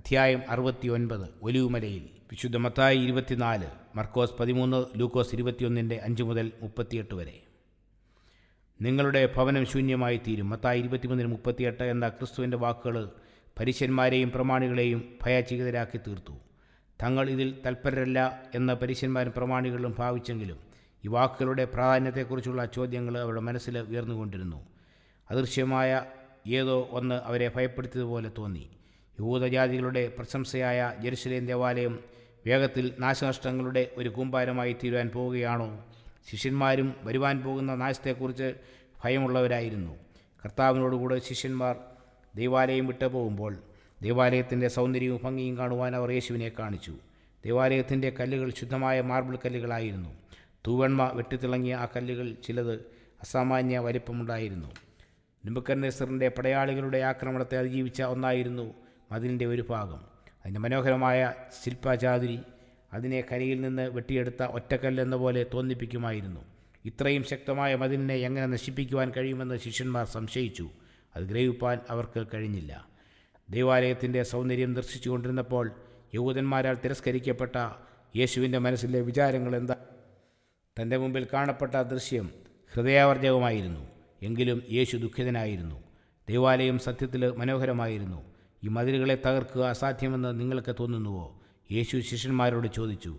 അധ്യായം അറുപത്തി ഒൻപത് ഒലിവുമലയിൽ വിശുദ്ധ മത്തായി ഇരുപത്തിനാല് മർക്കോസ് പതിമൂന്ന് ലൂക്കോസ് ഇരുപത്തിയൊന്നിൻ്റെ അഞ്ച് മുതൽ മുപ്പത്തിയെട്ട് വരെ നിങ്ങളുടെ ഭവനം ശൂന്യമായി തീരും മത്തായി ഇരുപത്തിമൂന്നിന് മുപ്പത്തിയെട്ട് എന്ന ക്രിസ്തുവിൻ്റെ വാക്കുകൾ പരീശന്മാരെയും പ്രമാണികളെയും ഭയചികിതരാക്കി തീർത്തു തങ്ങൾ ഇതിൽ തൽപരരല്ല എന്ന പരീശന്മാരും പ്രമാണികളും ഭാവിച്ചെങ്കിലും ഈ വാക്കുകളുടെ പ്രാധാന്യത്തെക്കുറിച്ചുള്ള ചോദ്യങ്ങൾ അവരുടെ മനസ്സിൽ ഉയർന്നുകൊണ്ടിരുന്നു അദൃശ്യമായ ഏതോ ഒന്ന് അവരെ ഭയപ്പെടുത്തിയതുപോലെ തോന്നി യഹൂദജാതികളുടെ പ്രശംസയായ ജെറുസലേം ദേവാലയം വേഗത്തിൽ നാശനഷ്ടങ്ങളുടെ ഒരു കൂമ്പാരമായി തീരുവാൻ പോവുകയാണോ ശിഷ്യന്മാരും വരുവാൻ പോകുന്ന നാശത്തെക്കുറിച്ച് ഭയമുള്ളവരായിരുന്നു കർത്താവിനോടുകൂടെ ശിഷ്യന്മാർ ദൈവാലയം വിട്ടു പോകുമ്പോൾ ദേവാലയത്തിൻ്റെ സൗന്ദര്യവും ഭംഗിയും കാണുവാൻ അവർ യേശുവിനെ കാണിച്ചു ദേവാലയത്തിൻ്റെ കല്ലുകൾ ശുദ്ധമായ മാർബിൾ കല്ലുകളായിരുന്നു തൂവെണ്മ വെട്ടിത്തിളങ്ങിയ ആ കല്ലുകൾ ചിലത് അസാമാന്യ വലിപ്പമുണ്ടായിരുന്നു നിബുക്കർനെസറിൻ്റെ പടയാളികളുടെ ആക്രമണത്തെ അതിജീവിച്ച ഒന്നായിരുന്നു മതിലിൻ്റെ ഒരു ഭാഗം അതിൻ്റെ മനോഹരമായ ശില്പചാതുരി അതിനെ കരയിൽ നിന്ന് വെട്ടിയെടുത്ത ഒറ്റക്കല്ലെന്ന പോലെ തോന്നിപ്പിക്കുമായിരുന്നു ഇത്രയും ശക്തമായ മതിലിനെ എങ്ങനെ നശിപ്പിക്കുവാൻ കഴിയുമെന്ന് ശിഷ്യന്മാർ സംശയിച്ചു അത് ഗ്രഹിപ്പാൻ അവർക്ക് കഴിഞ്ഞില്ല ദൈവാലയത്തിൻ്റെ സൗന്ദര്യം ദർശിച്ചുകൊണ്ടിരുന്നപ്പോൾ യഹൂദന്മാരാൽ തിരസ്കരിക്കപ്പെട്ട യേശുവിൻ്റെ മനസ്സിലെ വിചാരങ്ങൾ എന്താ തൻ്റെ മുമ്പിൽ കാണപ്പെട്ട ദൃശ്യം ഹൃദയാവർജകമായിരുന്നു എങ്കിലും യേശു ദുഃഖിതനായിരുന്നു ദൈവാലയം സത്യത്തിൽ മനോഹരമായിരുന്നു ഈ മതിലുകളെ തകർക്കുക അസാധ്യമെന്ന് നിങ്ങൾക്ക് തോന്നുന്നുവോ യേശു ശിഷ്യന്മാരോട് ചോദിച്ചു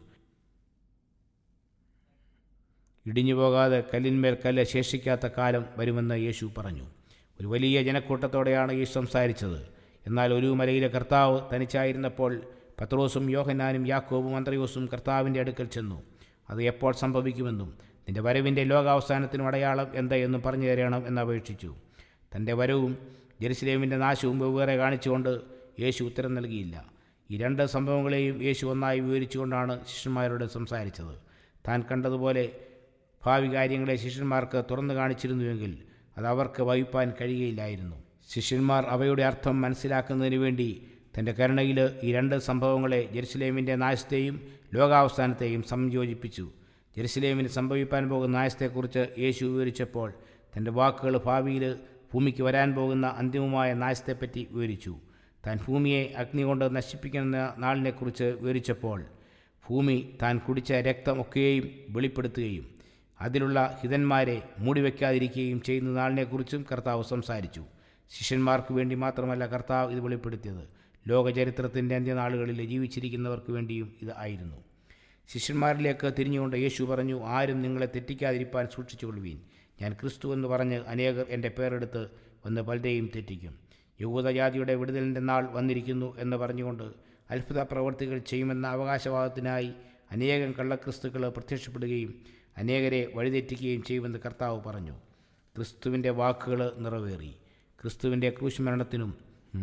ഇടിഞ്ഞു പോകാതെ കല്ലിന്മേൽ കല്ല് ശേഷിക്കാത്ത കാലം വരുമെന്ന് യേശു പറഞ്ഞു ഒരു വലിയ ജനക്കൂട്ടത്തോടെയാണ് യേശു സംസാരിച്ചത് എന്നാൽ ഒരു മലയിലെ കർത്താവ് തനിച്ചായിരുന്നപ്പോൾ പത്രോസും യോഹന്നാനും യാക്കോബും അന്ത്രയോസും കർത്താവിൻ്റെ അടുക്കൽ ചെന്നു അത് എപ്പോൾ സംഭവിക്കുമെന്നും നിന്റെ വരവിൻ്റെ ലോകാവസാനത്തിനും അടയാളം എന്താ എന്നും പറഞ്ഞു തരണം എന്ന് അപേക്ഷിച്ചു തൻ്റെ വരവും ജെറുസലേമിൻ്റെ നാശവും വെവ്വേറെ കാണിച്ചുകൊണ്ട് യേശു ഉത്തരം നൽകിയില്ല ഈ രണ്ട് സംഭവങ്ങളെയും യേശു ഒന്നായി വിവരിച്ചുകൊണ്ടാണ് ശിഷ്യന്മാരോട് സംസാരിച്ചത് താൻ കണ്ടതുപോലെ ഭാവി കാര്യങ്ങളെ ശിഷ്യന്മാർക്ക് തുറന്നു കാണിച്ചിരുന്നുവെങ്കിൽ അത് അവർക്ക് വഹിപ്പാൻ കഴിയുകയില്ലായിരുന്നു ശിഷ്യന്മാർ അവയുടെ അർത്ഥം മനസ്സിലാക്കുന്നതിന് വേണ്ടി തൻ്റെ കരുണയിൽ ഈ രണ്ട് സംഭവങ്ങളെ ജെറുസലേമിൻ്റെ നാശത്തെയും ലോകാവസ്ഥാനത്തെയും സംയോജിപ്പിച്ചു ജെറുസലേമിന് സംഭവിക്കാൻ പോകുന്ന നാശത്തെക്കുറിച്ച് യേശു വിവരിച്ചപ്പോൾ തൻ്റെ വാക്കുകൾ ഭാവിയിൽ ഭൂമിക്ക് വരാൻ പോകുന്ന അന്തിമമായ നാശത്തെപ്പറ്റി വിവരിച്ചു താൻ ഭൂമിയെ അഗ്നി കൊണ്ട് നശിപ്പിക്കുന്ന നാളിനെക്കുറിച്ച് വിവരിച്ചപ്പോൾ ഭൂമി താൻ കുടിച്ച രക്തമൊക്കെയും വെളിപ്പെടുത്തുകയും അതിലുള്ള ഹിതന്മാരെ മൂടിവെക്കാതിരിക്കുകയും ചെയ്യുന്ന നാളിനെക്കുറിച്ചും കർത്താവ് സംസാരിച്ചു ശിഷ്യന്മാർക്ക് വേണ്ടി മാത്രമല്ല കർത്താവ് ഇത് വെളിപ്പെടുത്തിയത് ലോകചരിത്രത്തിൻ്റെ അന്ത്യനാളുകളിൽ ജീവിച്ചിരിക്കുന്നവർക്ക് വേണ്ടിയും ഇത് ആയിരുന്നു ശിഷ്യന്മാരിലേക്ക് തിരിഞ്ഞുകൊണ്ട് യേശു പറഞ്ഞു ആരും നിങ്ങളെ തെറ്റിക്കാതിരിപ്പാൻ സൂക്ഷിച്ചുകൊള്ളുവീൻ ഞാൻ ക്രിസ്തു എന്ന് പറഞ്ഞ് അനേകർ എൻ്റെ പേരെടുത്ത് വന്ന് പലരെയും തെറ്റിക്കും യഹൂദജാതിയുടെ വിടുതലിൻ്റെ നാൾ വന്നിരിക്കുന്നു എന്ന് പറഞ്ഞുകൊണ്ട് അത്ഭുത പ്രവർത്തികൾ ചെയ്യുമെന്ന അവകാശവാദത്തിനായി അനേകം കള്ളക്രിസ്തുക്കൾ പ്രത്യക്ഷപ്പെടുകയും അനേകരെ വഴിതെറ്റിക്കുകയും ചെയ്യുമെന്ന് കർത്താവ് പറഞ്ഞു ക്രിസ്തുവിൻ്റെ വാക്കുകൾ നിറവേറി ക്രിസ്തുവിൻ്റെ ക്രൂശുമരണത്തിനും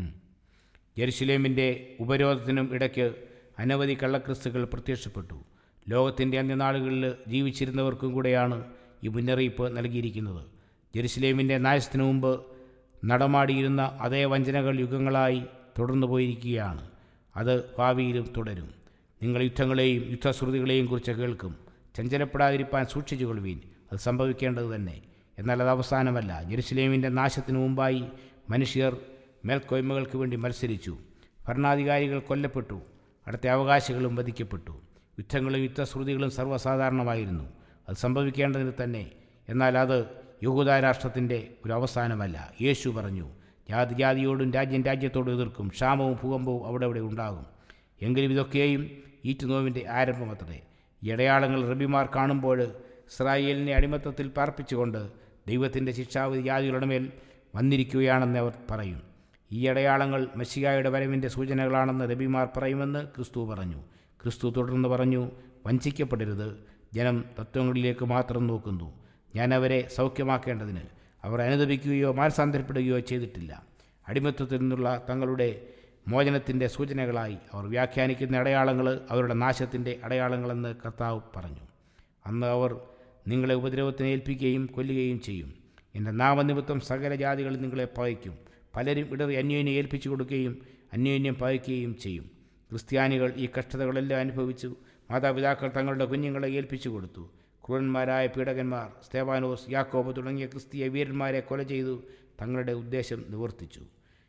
ജെറുസലേമിൻ്റെ ഉപരോധത്തിനും ഇടയ്ക്ക് അനവധി കള്ളക്രിസ്തുക്കൾ പ്രത്യക്ഷപ്പെട്ടു ലോകത്തിൻ്റെ അന്ത്യനാളുകളിൽ ജീവിച്ചിരുന്നവർക്കും കൂടെയാണ് ഈ മുന്നറിയിപ്പ് നൽകിയിരിക്കുന്നത് ജെറുസലേമിൻ്റെ നാശത്തിനു മുമ്പ് നടമാടിയിരുന്ന അതേ വഞ്ചനകൾ യുഗങ്ങളായി തുടർന്നു പോയിരിക്കുകയാണ് അത് ഭാവിയിലും തുടരും നിങ്ങൾ യുദ്ധങ്ങളെയും യുദ്ധശ്രുതികളെയും കുറിച്ച് കേൾക്കും ചഞ്ചലപ്പെടാതിരിപ്പാൻ സൂക്ഷിച്ചുകൊള്ളുവീൻ അത് സംഭവിക്കേണ്ടത് തന്നെ എന്നാൽ അത് അവസാനമല്ല ജെറുസലേമിൻ്റെ നാശത്തിനു മുമ്പായി മനുഷ്യർ മേൽക്കോയ്മകൾക്ക് വേണ്ടി മത്സരിച്ചു ഭരണാധികാരികൾ കൊല്ലപ്പെട്ടു അടുത്ത അവകാശികളും വധിക്കപ്പെട്ടു യുദ്ധങ്ങളും യുദ്ധശ്രുതികളും സർവ്വസാധാരണമായിരുന്നു അത് സംഭവിക്കേണ്ടതിന് തന്നെ എന്നാൽ അത് യഹൂദ രാഷ്ട്രത്തിൻ്റെ ഒരു അവസാനമല്ല യേശു പറഞ്ഞു ജാതി ജാതിയോടും രാജ്യം രാജ്യത്തോടും എതിർക്കും ക്ഷാമവും ഭൂകമ്പവും അവിടെ അവിടെ ഉണ്ടാകും എങ്കിലും ഇതൊക്കെയും ഈറ്റുനോവിൻ്റെ ആരംഭമത്രേ ഈ അടയാളങ്ങൾ റബിമാർ കാണുമ്പോൾ ഇസ്രായേലിനെ അടിമത്തത്തിൽ പാർപ്പിച്ചുകൊണ്ട് ദൈവത്തിൻ്റെ ശിക്ഷാവിധി ജാതികളുടെ മേൽ വന്നിരിക്കുകയാണെന്ന് അവർ പറയും ഈ അടയാളങ്ങൾ മെസ്സിയായുടെ വരവിൻ്റെ സൂചനകളാണെന്ന് രബിമാർ പറയുമെന്ന് ക്രിസ്തു പറഞ്ഞു ക്രിസ്തു തുടർന്ന് പറഞ്ഞു വഞ്ചിക്കപ്പെടരുത് ജനം തത്വങ്ങളിലേക്ക് മാത്രം നോക്കുന്നു ഞാൻ അവരെ സൗഖ്യമാക്കേണ്ടതിന് അവർ അനുദപിക്കുകയോ മാനസാന്തരപ്പെടുകയോ ചെയ്തിട്ടില്ല അടിമത്തത്തിൽ നിന്നുള്ള തങ്ങളുടെ മോചനത്തിൻ്റെ സൂചനകളായി അവർ വ്യാഖ്യാനിക്കുന്ന അടയാളങ്ങൾ അവരുടെ നാശത്തിൻ്റെ അടയാളങ്ങളെന്ന് കർത്താവ് പറഞ്ഞു അന്ന് അവർ നിങ്ങളെ ഉപദ്രവത്തിന് ഏൽപ്പിക്കുകയും കൊല്ലുകയും ചെയ്യും എൻ്റെ നാമനിമിത്തം സകല ജാതികൾ നിങ്ങളെ പകയ്ക്കും പലരും ഇടറി അന്യോന്യം ഏൽപ്പിച്ചു കൊടുക്കുകയും അന്യോന്യം പകയ്ക്കുകയും ചെയ്യും ക്രിസ്ത്യാനികൾ ഈ കഷ്ടതകളെല്ലാം അനുഭവിച്ചു മാതാപിതാക്കൾ തങ്ങളുടെ കുഞ്ഞുങ്ങളെ ഏൽപ്പിച്ചു കൊടുത്തു ക്രൂരന്മാരായ പീഡകന്മാർ സ്തേവാനോസ് യാക്കോബ് തുടങ്ങിയ ക്രിസ്തീയ വീരന്മാരെ കൊല ചെയ്തു തങ്ങളുടെ ഉദ്ദേശം നിവർത്തിച്ചു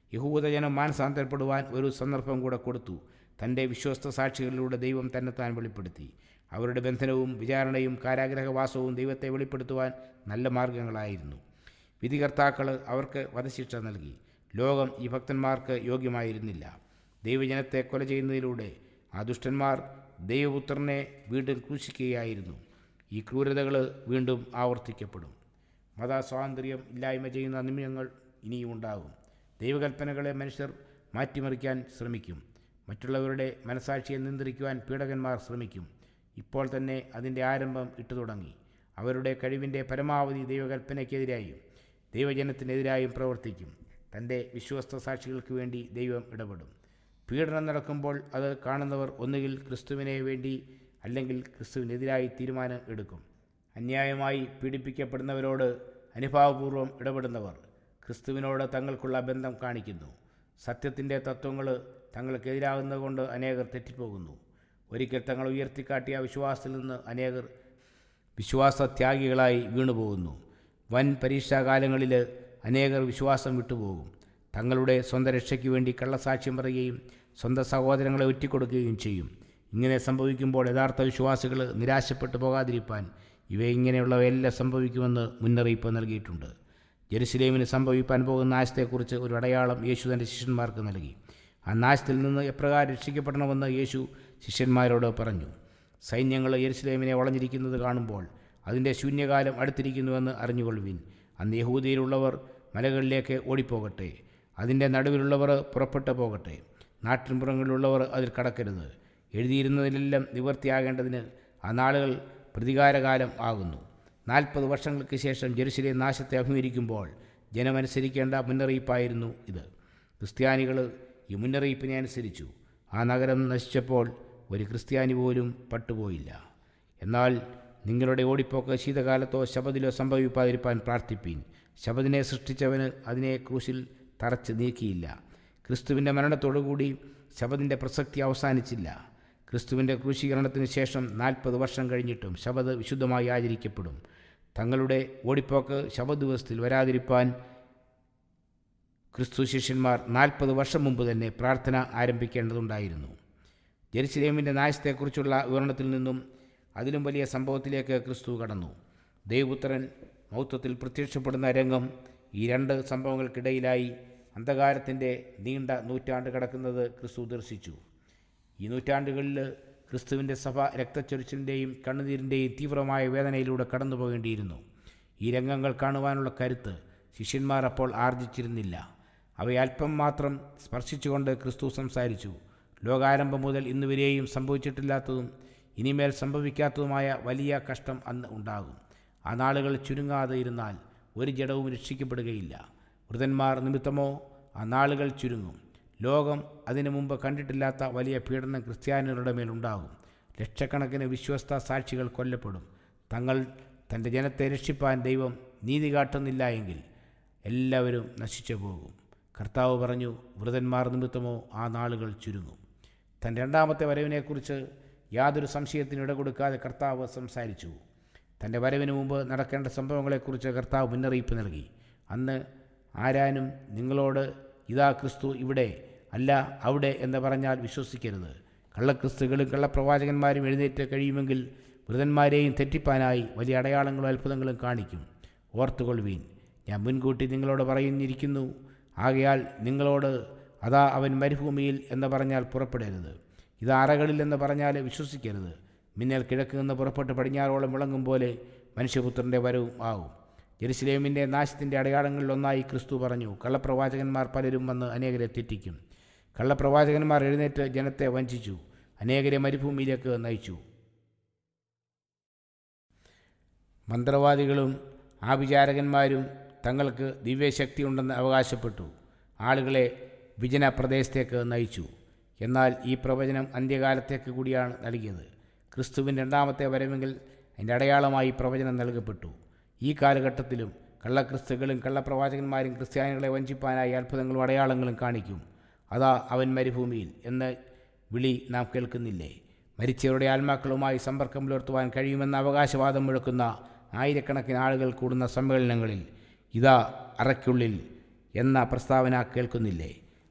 യഹൂദജനം മാനസാന്തരപ്പെടുവാൻ ഒരു സന്ദർഭം കൂടെ കൊടുത്തു തൻ്റെ വിശ്വസ്ത സാക്ഷികളിലൂടെ ദൈവം തന്നെത്താൻ വെളിപ്പെടുത്തി അവരുടെ ബന്ധനവും വിചാരണയും കാരാഗ്രഹവാസവും ദൈവത്തെ വെളിപ്പെടുത്തുവാൻ നല്ല മാർഗങ്ങളായിരുന്നു വിധികർത്താക്കൾ അവർക്ക് വധശിക്ഷ നൽകി ലോകം ഈ ഭക്തന്മാർക്ക് യോഗ്യമായിരുന്നില്ല ദൈവജനത്തെ കൊല ചെയ്യുന്നതിലൂടെ ആ ദുഷ്ടന്മാർ ദൈവപുത്രനെ വീണ്ടും ക്രൂശിക്കുകയായിരുന്നു ഈ ക്രൂരതകൾ വീണ്ടും ആവർത്തിക്കപ്പെടും മത സ്വാതന്ത്ര്യം ഇല്ലായ്മ ചെയ്യുന്ന നിമിഷങ്ങൾ ഇനിയും ഉണ്ടാകും ദൈവകൽപ്പനകളെ മനുഷ്യർ മാറ്റിമറിക്കാൻ ശ്രമിക്കും മറ്റുള്ളവരുടെ മനസാക്ഷിയെ നിയന്ത്രിക്കുവാൻ പീഡകന്മാർ ശ്രമിക്കും ഇപ്പോൾ തന്നെ അതിൻ്റെ ആരംഭം ഇട്ടു തുടങ്ങി അവരുടെ കഴിവിൻ്റെ പരമാവധി ദൈവകൽപ്പനയ്ക്കെതിരായും ദൈവജനത്തിനെതിരായും പ്രവർത്തിക്കും തൻ്റെ വിശ്വസ്ത സാക്ഷികൾക്ക് വേണ്ടി ദൈവം ഇടപെടും പീഡനം നടക്കുമ്പോൾ അത് കാണുന്നവർ ഒന്നുകിൽ ക്രിസ്തുവിനെ വേണ്ടി അല്ലെങ്കിൽ ക്രിസ്തുവിനെതിരായി തീരുമാനം എടുക്കും അന്യായമായി പീഡിപ്പിക്കപ്പെടുന്നവരോട് അനുഭാവപൂർവ്വം ഇടപെടുന്നവർ ക്രിസ്തുവിനോട് തങ്ങൾക്കുള്ള ബന്ധം കാണിക്കുന്നു സത്യത്തിൻ്റെ തത്വങ്ങൾ തങ്ങൾക്കെതിരാകുന്നതുകൊണ്ട് അനേകർ തെറ്റിപ്പോകുന്നു ഒരിക്കൽ തങ്ങൾ ഉയർത്തിക്കാട്ടിയ വിശ്വാസത്തിൽ നിന്ന് അനേകർ വിശ്വാസത്യാഗികളായി വീണുപോകുന്നു വൻ പരീക്ഷാകാലങ്ങളിൽ അനേകർ വിശ്വാസം വിട്ടുപോകും തങ്ങളുടെ സ്വന്തം രക്ഷയ്ക്ക് വേണ്ടി കള്ളസാക്ഷ്യം പറയുകയും സ്വന്തം സഹോദരങ്ങളെ ഒറ്റിക്കൊടുക്കുകയും ചെയ്യും ഇങ്ങനെ സംഭവിക്കുമ്പോൾ യഥാർത്ഥ വിശ്വാസികൾ നിരാശപ്പെട്ടു പോകാതിരിക്കാൻ ഇവ ഇങ്ങനെയുള്ളവയെല്ലാം സംഭവിക്കുമെന്ന് മുന്നറിയിപ്പ് നൽകിയിട്ടുണ്ട് ജെറുസലേമിന് സംഭവിക്കാൻ പോകുന്ന നാശത്തെക്കുറിച്ച് ഒരു അടയാളം യേശു തൻ്റെ ശിഷ്യന്മാർക്ക് നൽകി ആ നാശത്തിൽ നിന്ന് എപ്രകാരം രക്ഷിക്കപ്പെടണമെന്ന് യേശു ശിഷ്യന്മാരോട് പറഞ്ഞു സൈന്യങ്ങൾ യെരുസലേമിനെ വളഞ്ഞിരിക്കുന്നത് കാണുമ്പോൾ അതിൻ്റെ ശൂന്യകാലം അടുത്തിരിക്കുന്നുവെന്ന് അറിഞ്ഞുകൊള്ളുവിൻ അന്ന് യഹൂദിയിലുള്ളവർ മലകളിലേക്ക് ഓടിപ്പോകട്ടെ അതിൻ്റെ നടുവിലുള്ളവർ പുറപ്പെട്ടു പോകട്ടെ നാട്ടിൻപുറങ്ങളിലുള്ളവർ അതിൽ കടക്കരുത് എഴുതിയിരുന്നതിലെല്ലാം നിവർത്തിയാകേണ്ടതിന് ആ നാളുകൾ പ്രതികാരകാലം ആകുന്നു നാൽപ്പത് വർഷങ്ങൾക്ക് ശേഷം ജെറുസലേം നാശത്തെ അഭിമുഖീകരിക്കുമ്പോൾ ജനമനുസരിക്കേണ്ട മുന്നറിയിപ്പായിരുന്നു ഇത് ക്രിസ്ത്യാനികൾ ഈ മുന്നറിയിപ്പിനെ അനുസരിച്ചു ആ നഗരം നശിച്ചപ്പോൾ ഒരു ക്രിസ്ത്യാനി പോലും പട്ടുപോയില്ല എന്നാൽ നിങ്ങളുടെ ഓടിപ്പോക്ക് ശീതകാലത്തോ ശബദിലോ സംഭവിപ്പാതിരിപ്പാൻ പ്രാർത്ഥിപ്പീൻ ശബദിനെ സൃഷ്ടിച്ചവന് അതിനെ ക്രൂശിൽ തറച്ച് നീക്കിയില്ല ക്രിസ്തുവിൻ്റെ മരണത്തോടുകൂടി ശബദിൻ്റെ പ്രസക്തി അവസാനിച്ചില്ല ക്രിസ്തുവിൻ്റെ ക്രൂശീകരണത്തിന് ശേഷം നാൽപ്പത് വർഷം കഴിഞ്ഞിട്ടും ശബദ് വിശുദ്ധമായി ആചരിക്കപ്പെടും തങ്ങളുടെ ഓടിപ്പോക്ക് ശബദ് ദിവസത്തിൽ വരാതിരിപ്പാൻ ക്രിസ്തു ശിഷ്യന്മാർ നാൽപ്പത് വർഷം മുമ്പ് തന്നെ പ്രാർത്ഥന ആരംഭിക്കേണ്ടതുണ്ടായിരുന്നു ജെറുസലേമിൻ്റെ നാശത്തെക്കുറിച്ചുള്ള വിവരണത്തിൽ നിന്നും അതിലും വലിയ സംഭവത്തിലേക്ക് ക്രിസ്തു കടന്നു ദൈവപുത്രൻ മൗത്വത്തിൽ പ്രത്യക്ഷപ്പെടുന്ന രംഗം ഈ രണ്ട് സംഭവങ്ങൾക്കിടയിലായി അന്ധകാരത്തിൻ്റെ നീണ്ട നൂറ്റാണ്ട് കിടക്കുന്നത് ക്രിസ്തു ദർശിച്ചു ഈ നൂറ്റാണ്ടുകളിൽ ക്രിസ്തുവിൻ്റെ സഭ രക്തച്ചൊരിച്ചിലിൻ്റെയും കണ്ണുനീരിൻ്റെയും തീവ്രമായ വേദനയിലൂടെ കടന്നു പോകേണ്ടിയിരുന്നു ഈ രംഗങ്ങൾ കാണുവാനുള്ള കരുത്ത് ശിഷ്യന്മാർ അപ്പോൾ ആർജിച്ചിരുന്നില്ല അവയെ അല്പം മാത്രം സ്പർശിച്ചുകൊണ്ട് ക്രിസ്തു സംസാരിച്ചു ലോകാരംഭം മുതൽ ഇന്നുവരെയും സംഭവിച്ചിട്ടില്ലാത്തതും ഇനിമേൽ സംഭവിക്കാത്തതുമായ വലിയ കഷ്ടം അന്ന് ഉണ്ടാകും ആ നാളുകൾ ചുരുങ്ങാതെ ഇരുന്നാൽ ഒരു ജഡവും രക്ഷിക്കപ്പെടുകയില്ല വൃതന്മാർ നിമിത്തമോ ആ നാളുകൾ ചുരുങ്ങും ലോകം അതിനു മുമ്പ് കണ്ടിട്ടില്ലാത്ത വലിയ പീഡനം ക്രിസ്ത്യാനികളുടെ മേലുണ്ടാകും ലക്ഷക്കണക്കിന് വിശ്വസ്ത സാക്ഷികൾ കൊല്ലപ്പെടും തങ്ങൾ തൻ്റെ ജനത്തെ രക്ഷിപ്പാൻ ദൈവം നീതി കാട്ടുന്നില്ല എങ്കിൽ എല്ലാവരും നശിച്ചു പോകും കർത്താവ് പറഞ്ഞു വൃതന്മാർ നിമിത്തമോ ആ നാളുകൾ ചുരുങ്ങും തൻ്റെ രണ്ടാമത്തെ വരവിനെക്കുറിച്ച് യാതൊരു സംശയത്തിനും ഇട കൊടുക്കാതെ കർത്താവ് സംസാരിച്ചു തൻ്റെ വരവിന് മുമ്പ് നടക്കേണ്ട സംഭവങ്ങളെക്കുറിച്ച് കർത്താവ് മുന്നറിയിപ്പ് നൽകി അന്ന് ആരാനും നിങ്ങളോട് ഇതാ ക്രിസ്തു ഇവിടെ അല്ല അവിടെ എന്ന് പറഞ്ഞാൽ വിശ്വസിക്കരുത് കള്ളക്രിസ്തുകളും കള്ളപ്രവാചകന്മാരും എഴുന്നേറ്റ് കഴിയുമെങ്കിൽ വൃതന്മാരെയും തെറ്റിപ്പാനായി വലിയ അടയാളങ്ങളും അത്ഭുതങ്ങളും കാണിക്കും ഓർത്തുകൊള്ളുവീൻ ഞാൻ മുൻകൂട്ടി നിങ്ങളോട് പറയുന്നിരിക്കുന്നു ആകയാൽ നിങ്ങളോട് അതാ അവൻ മരുഭൂമിയിൽ എന്ന് പറഞ്ഞാൽ പുറപ്പെടരുത് ഇത് അറകളിൽ എന്ന് പറഞ്ഞാൽ വിശ്വസിക്കരുത് മിന്നൽ കിഴക്ക് നിന്ന് പുറപ്പെട്ട് പടിഞ്ഞാറോളം വിളങ്ങും പോലെ മനുഷ്യപുത്രൻ്റെ വരവും ആവും ജെറുസലേമിൻ്റെ നാശത്തിൻ്റെ അടയാളങ്ങളിലൊന്നായി ക്രിസ്തു പറഞ്ഞു കള്ളപ്രവാചകന്മാർ പലരും വന്ന് അനേകരെ തെറ്റിക്കും കള്ളപ്രവാചകന്മാർ എഴുന്നേറ്റ് ജനത്തെ വഞ്ചിച്ചു അനേകരെ മരുഭൂമിയിലേക്ക് നയിച്ചു മന്ത്രവാദികളും ആഭിചാരകന്മാരും തങ്ങൾക്ക് ദിവ്യശക്തി ഉണ്ടെന്ന് അവകാശപ്പെട്ടു ആളുകളെ വിജന പ്രദേശത്തേക്ക് നയിച്ചു എന്നാൽ ഈ പ്രവചനം അന്ത്യകാലത്തേക്ക് കൂടിയാണ് നൽകിയത് ക്രിസ്തുവിൻ്റെ രണ്ടാമത്തെ വരവെങ്കിൽ അതിൻ്റെ അടയാളമായി പ്രവചനം നൽകപ്പെട്ടു ഈ കാലഘട്ടത്തിലും കള്ളക്രിസ്തുക്കളും കള്ളപ്രവാചകന്മാരും ക്രിസ്ത്യാനികളെ വഞ്ചിപ്പാനായി അത്ഭുതങ്ങളും അടയാളങ്ങളും കാണിക്കും അതാ അവൻ മരുഭൂമിയിൽ എന്ന് വിളി നാം കേൾക്കുന്നില്ലേ മരിച്ചവരുടെ ആത്മാക്കളുമായി സമ്പർക്കം പുലർത്തുവാൻ കഴിയുമെന്ന അവകാശവാദം മുഴക്കുന്ന ആയിരക്കണക്കിന് ആളുകൾ കൂടുന്ന സമ്മേളനങ്ങളിൽ ഇതാ അറയ്ക്കുള്ളിൽ എന്ന പ്രസ്താവന കേൾക്കുന്നില്ലേ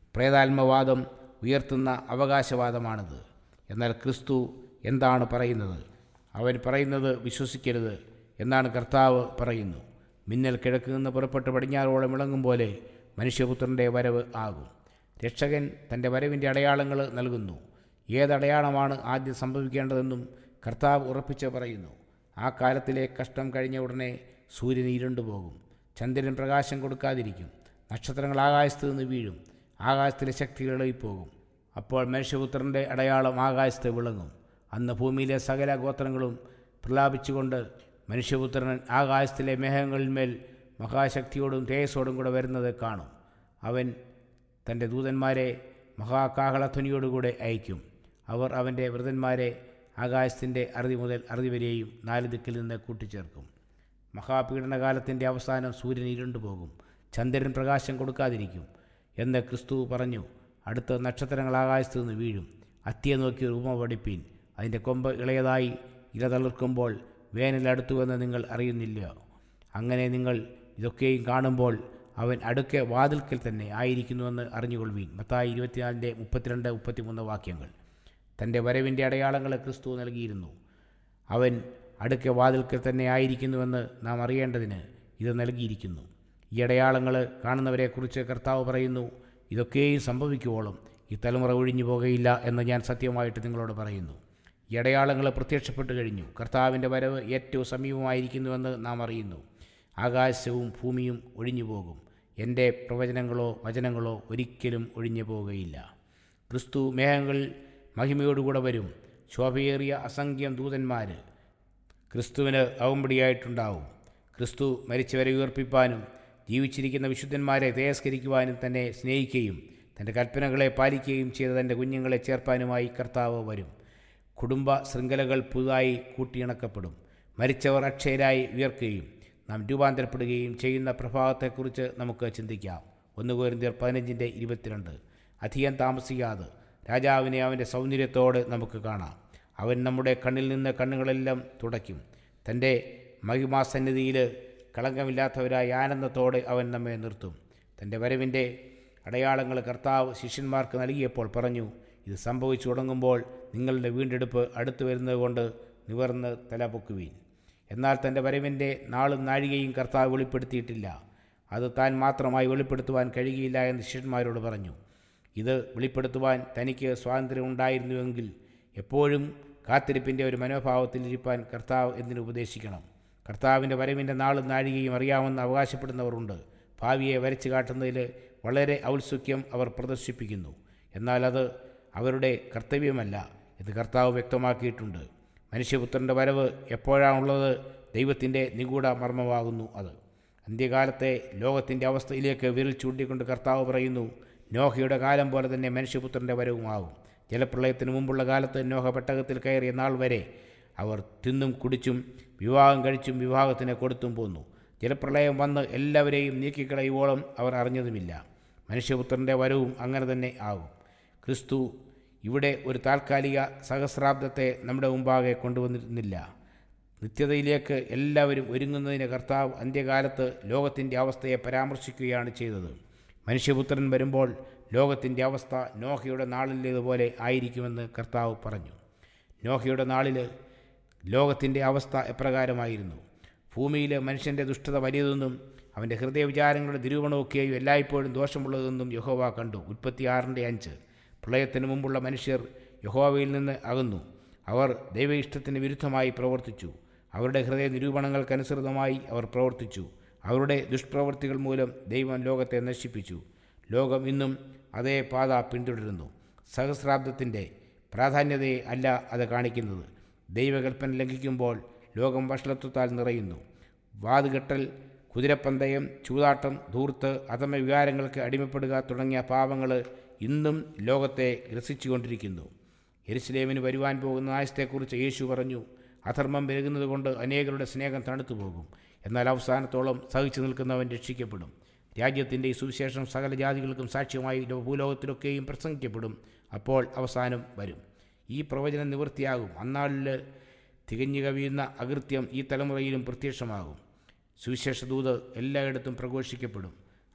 പ്രേതാത്മവാദം ഉയർത്തുന്ന അവകാശവാദമാണിത് എന്നാൽ ക്രിസ്തു എന്താണ് പറയുന്നത് അവൻ പറയുന്നത് വിശ്വസിക്കരുത് എന്നാണ് കർത്താവ് പറയുന്നു മിന്നൽ കിഴക്ക് നിന്ന് പുറപ്പെട്ട് പടിഞ്ഞാറോളം ഇളങ്ങും പോലെ മനുഷ്യപുത്രൻ്റെ വരവ് ആകും രക്ഷകൻ തൻ്റെ വരവിൻ്റെ അടയാളങ്ങൾ നൽകുന്നു ഏതടയാളമാണ് ആദ്യം സംഭവിക്കേണ്ടതെന്നും കർത്താവ് ഉറപ്പിച്ച് പറയുന്നു ആ കാലത്തിലെ കഷ്ടം കഴിഞ്ഞ ഉടനെ സൂര്യൻ ഇരുണ്ടു പോകും ചന്ദ്രൻ പ്രകാശം കൊടുക്കാതിരിക്കും നക്ഷത്രങ്ങൾ ആകാശത്ത് നിന്ന് വീഴും ആകാശത്തിലെ ശക്തികൾ ഇളകിപ്പോകും അപ്പോൾ മനുഷ്യപുത്രൻ്റെ അടയാളം ആകാശത്ത് വിളങ്ങും അന്ന് ഭൂമിയിലെ സകല ഗോത്രങ്ങളും പ്രലാപിച്ചുകൊണ്ട് മനുഷ്യപുത്രൻ ആകാശത്തിലെ മേഘങ്ങളിന്മേൽ മഹാശക്തിയോടും തേജസ്സോടും കൂടെ വരുന്നത് കാണും അവൻ തൻ്റെ ദൂതന്മാരെ മഹാകാഹളധ്വനിയോടുകൂടെ അയക്കും അവർ അവൻ്റെ വൃതന്മാരെ ആകാശത്തിൻ്റെ അറുതി മുതൽ അറുതി വരെയും നാല് ദിക്കിൽ നിന്ന് കൂട്ടിച്ചേർക്കും മഹാപീഡനകാലത്തിൻ്റെ അവസാനം സൂര്യൻ ഇരുണ്ടു പോകും ചന്ദ്രൻ പ്രകാശം കൊടുക്കാതിരിക്കും എന്ന് ക്രിസ്തു പറഞ്ഞു അടുത്ത നക്ഷത്രങ്ങൾ ആകാശത്തു നിന്ന് വീഴും അത്തിയെ നോക്കി ഒരു ഉപമ പഠിപ്പീൻ അതിൻ്റെ കൊമ്പ് ഇളയതായി ഇല തളിർക്കുമ്പോൾ വേനൽ അടുത്തുവെന്ന് നിങ്ങൾ അറിയുന്നില്ല അങ്ങനെ നിങ്ങൾ ഇതൊക്കെയും കാണുമ്പോൾ അവൻ അടുക്കെ വാതിൽക്കൽ തന്നെ ആയിരിക്കുന്നുവെന്ന് അറിഞ്ഞുകൊള്ളുവീൻ മത്തായി ഇരുപത്തിനാലിൻ്റെ മുപ്പത്തിരണ്ട് മുപ്പത്തിമൂന്ന് വാക്യങ്ങൾ തൻ്റെ വരവിൻ്റെ അടയാളങ്ങൾ ക്രിസ്തു നൽകിയിരുന്നു അവൻ അടുക്കെ വാതിൽക്കൽ തന്നെ ആയിരിക്കുന്നുവെന്ന് നാം അറിയേണ്ടതിന് ഇത് നൽകിയിരിക്കുന്നു ഈ അടയാളങ്ങൾ കാണുന്നവരെക്കുറിച്ച് കർത്താവ് പറയുന്നു ഇതൊക്കെയും സംഭവിക്കുവോളും ഈ തലമുറ ഒഴിഞ്ഞു പോകുകയില്ല എന്ന് ഞാൻ സത്യമായിട്ട് നിങ്ങളോട് പറയുന്നു ഈ അടയാളങ്ങൾ പ്രത്യക്ഷപ്പെട്ടു കഴിഞ്ഞു കർത്താവിൻ്റെ വരവ് ഏറ്റവും സമീപമായിരിക്കുന്നുവെന്ന് നാം അറിയുന്നു ആകാശവും ഭൂമിയും ഒഴിഞ്ഞു പോകും എൻ്റെ പ്രവചനങ്ങളോ വചനങ്ങളോ ഒരിക്കലും ഒഴിഞ്ഞു പോവുകയില്ല ക്രിസ്തു മേഘങ്ങളിൽ മഹിമയോടുകൂടെ വരും ശോഭയേറിയ അസംഖ്യം ദൂതന്മാർ ക്രിസ്തുവിന് അവമ്പടിയായിട്ടുണ്ടാവും ക്രിസ്തു മരിച്ചവരെ ഉയർപ്പിപ്പാനും ജീവിച്ചിരിക്കുന്ന വിശുദ്ധന്മാരെ തേജസ്കരിക്കുവാനും തന്നെ സ്നേഹിക്കുകയും തൻ്റെ കൽപ്പനകളെ പാലിക്കുകയും ചെയ്ത തൻ്റെ കുഞ്ഞുങ്ങളെ ചേർപ്പാനുമായി കർത്താവ് വരും കുടുംബ ശൃംഖലകൾ പുതുതായി കൂട്ടിയിണക്കപ്പെടും മരിച്ചവർ അക്ഷയരായി ഉയർക്കുകയും നാം രൂപാന്തരപ്പെടുകയും ചെയ്യുന്ന പ്രഭാവത്തെക്കുറിച്ച് നമുക്ക് ചിന്തിക്കാം ഒന്ന് കോരിന്ത്യർ പതിനഞ്ചിൻ്റെ ഇരുപത്തിരണ്ട് അധികം താമസിക്കാതെ രാജാവിനെ അവൻ്റെ സൗന്ദര്യത്തോടെ നമുക്ക് കാണാം അവൻ നമ്മുടെ കണ്ണിൽ നിന്ന് കണ്ണുകളെല്ലാം തുടയ്ക്കും തൻ്റെ മഹിമാസന്നിധിയിൽ കളങ്കമില്ലാത്തവരായ ആനന്ദത്തോടെ അവൻ നമ്മെ നിർത്തും തൻ്റെ വരവിൻ്റെ അടയാളങ്ങൾ കർത്താവ് ശിഷ്യന്മാർക്ക് നൽകിയപ്പോൾ പറഞ്ഞു ഇത് സംഭവിച്ചു തുടങ്ങുമ്പോൾ നിങ്ങളുടെ വീണ്ടെടുപ്പ് അടുത്തു വരുന്നതുകൊണ്ട് നിവർന്ന് തലപൊക്കുവീൻ എന്നാൽ തൻ്റെ വരവിൻ്റെ നാളും നാഴികയും കർത്താവ് വെളിപ്പെടുത്തിയിട്ടില്ല അത് താൻ മാത്രമായി വെളിപ്പെടുത്തുവാൻ കഴിയുകയില്ല എന്ന് ശിഷ്യന്മാരോട് പറഞ്ഞു ഇത് വെളിപ്പെടുത്തുവാൻ തനിക്ക് സ്വാതന്ത്ര്യം ഉണ്ടായിരുന്നുവെങ്കിൽ എപ്പോഴും കാത്തിരിപ്പിൻ്റെ ഒരു മനോഭാവത്തിൽ ഇരിപ്പാൻ കർത്താവ് എന്തിനു ഉപദേശിക്കണം കർത്താവിൻ്റെ വരവിൻ്റെ നാളും നാഴികയും അറിയാമെന്ന് അവകാശപ്പെടുന്നവരുണ്ട് ഭാവിയെ വരച്ചു കാട്ടുന്നതിൽ വളരെ ഔത്സുക്യം അവർ പ്രദർശിപ്പിക്കുന്നു എന്നാൽ അത് അവരുടെ കർത്തവ്യമല്ല എന്ന് കർത്താവ് വ്യക്തമാക്കിയിട്ടുണ്ട് മനുഷ്യപുത്രൻ്റെ വരവ് എപ്പോഴാണുള്ളത് ദൈവത്തിൻ്റെ നിഗൂഢ മർമ്മമാകുന്നു അത് അന്ത്യകാലത്തെ ലോകത്തിൻ്റെ അവസ്ഥയിലേക്ക് വിരൽ ചൂണ്ടിക്കൊണ്ട് കർത്താവ് പറയുന്നു നോഹയുടെ കാലം പോലെ തന്നെ മനുഷ്യപുത്രൻ്റെ വരവുമാകും ജലപ്രളയത്തിന് മുമ്പുള്ള കാലത്ത് നോഹ പെട്ടകത്തിൽ കയറിയ നാൾ വരെ അവർ തിന്നും കുടിച്ചും വിവാഹം കഴിച്ചും വിവാഹത്തിന് കൊടുത്തും പോന്നു ജലപ്രളയം വന്ന് എല്ലാവരെയും നീക്കിക്കളയുവോളം അവർ അറിഞ്ഞതുമില്ല മനുഷ്യപുത്രൻ്റെ വരവും അങ്ങനെ തന്നെ ആകും ക്രിസ്തു ഇവിടെ ഒരു താൽക്കാലിക സഹസ്രാബ്ദത്തെ നമ്മുടെ മുമ്പാകെ കൊണ്ടുവന്നിരുന്നില്ല നിത്യതയിലേക്ക് എല്ലാവരും ഒരുങ്ങുന്നതിന് കർത്താവ് അന്ത്യകാലത്ത് ലോകത്തിൻ്റെ അവസ്ഥയെ പരാമർശിക്കുകയാണ് ചെയ്തത് മനുഷ്യപുത്രൻ വരുമ്പോൾ ലോകത്തിൻ്റെ അവസ്ഥ നോഹയുടെ നാളിലേതുപോലെ ആയിരിക്കുമെന്ന് കർത്താവ് പറഞ്ഞു നോഹയുടെ നാളിൽ ലോകത്തിൻ്റെ അവസ്ഥ എപ്രകാരമായിരുന്നു ഭൂമിയിൽ മനുഷ്യൻ്റെ ദുഷ്ടത വലിയതെന്നും അവൻ്റെ ഹൃദയവിചാരങ്ങളുടെ നിരൂപണമൊക്കെയും എല്ലായ്പ്പോഴും ദോഷമുള്ളതെന്നും യഹോവ കണ്ടു ഉൽപ്പത്തി ആറിൻ്റെ അഞ്ച് പ്രളയത്തിന് മുമ്പുള്ള മനുഷ്യർ യഹോവയിൽ നിന്ന് അകന്നു അവർ ദൈവ ഇഷ്ടത്തിന് വിരുദ്ധമായി പ്രവർത്തിച്ചു അവരുടെ ഹൃദയ നിരൂപണങ്ങൾക്കനുസൃതമായി അവർ പ്രവർത്തിച്ചു അവരുടെ ദുഷ്പ്രവൃത്തികൾ മൂലം ദൈവം ലോകത്തെ നശിപ്പിച്ചു ലോകം ഇന്നും അതേ പാത പിന്തുടരുന്നു സഹസ്രാബ്ദത്തിൻ്റെ പ്രാധാന്യതയെ അല്ല അത് കാണിക്കുന്നത് ദൈവകൽപ്പന ലംഘിക്കുമ്പോൾ ലോകം വഷളത്വത്താൽ നിറയുന്നു വാതുകെട്ടൽ കുതിരപ്പന്തയം ചൂതാട്ടം ധൂർത്ത് അധമ വികാരങ്ങൾക്ക് അടിമപ്പെടുക തുടങ്ങിയ പാപങ്ങൾ ഇന്നും ലോകത്തെ ഗ്രസിച്ചുകൊണ്ടിരിക്കുന്നു എരുസലേമിന് വരുവാൻ പോകുന്ന നാശത്തെക്കുറിച്ച് യേശു പറഞ്ഞു അധർമ്മം പെരുകുന്നത് കൊണ്ട് അനേകരുടെ സ്നേഹം തണുത്തു പോകും എന്നാൽ അവസാനത്തോളം സഹിച്ചു നിൽക്കുന്നവൻ രക്ഷിക്കപ്പെടും രാജ്യത്തിൻ്റെ ഈ സുവിശേഷം സകല ജാതികൾക്കും സാക്ഷ്യമായി ലോ- ഭൂലോകത്തിലൊക്കെയും പ്രസംഗിക്കപ്പെടും അപ്പോൾ അവസാനം വരും ഈ പ്രവചനം നിവൃത്തിയാകും അന്നാളിൽ തികഞ്ഞു കവിയുന്ന അകൃത്യം ഈ തലമുറയിലും പ്രത്യക്ഷമാകും സുവിശേഷദൂത് എല്ലായിടത്തും പ്രഘോഷിക്കപ്പെടും